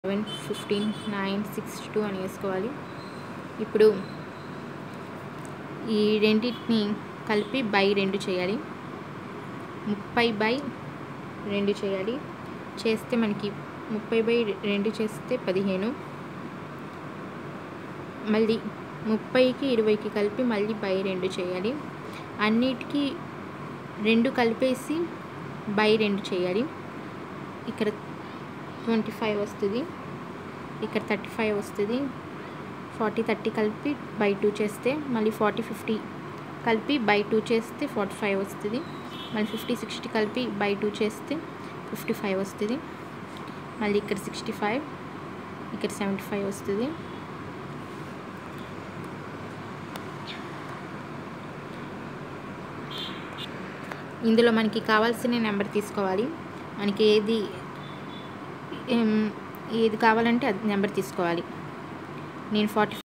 seven fifteen nine six two అని వేసుకోవాలి ఇప్పుడు ఈ రెండింటిని కలిపి బై రెండు చేయాలి ముప్పై బై రెండు చేయాలి చేస్తే మనకి ముప్పై బై రెండు చేస్తే పదిహేను మళ్ళీ ముప్పైకి ఇరవైకి కలిపి మళ్ళీ బై రెండు చేయాలి అన్నిటికీ రెండు కలిపేసి బై రెండు చేయాలి ఇక్కడ ట్వంటీ ఫైవ్ వస్తుంది ఇక్కడ థర్టీ ఫైవ్ వస్తుంది ఫార్టీ థర్టీ కలిపి బై టూ చేస్తే మళ్ళీ ఫార్టీ ఫిఫ్టీ కలిపి బై టూ చేస్తే ఫార్టీ ఫైవ్ వస్తుంది మళ్ళీ ఫిఫ్టీ సిక్స్టీ కలిపి బై టూ చేస్తే ఫిఫ్టీ ఫైవ్ వస్తుంది మళ్ళీ ఇక్కడ సిక్స్టీ ఫైవ్ ఇక్కడ సెవెంటీ ఫైవ్ వస్తుంది ఇందులో మనకి కావాల్సిన నెంబర్ తీసుకోవాలి మనకి ఏది ఏం, ఏది కావాలంటే అది నెంబర్ తీసుకోవాలి నేను ఫార్టీ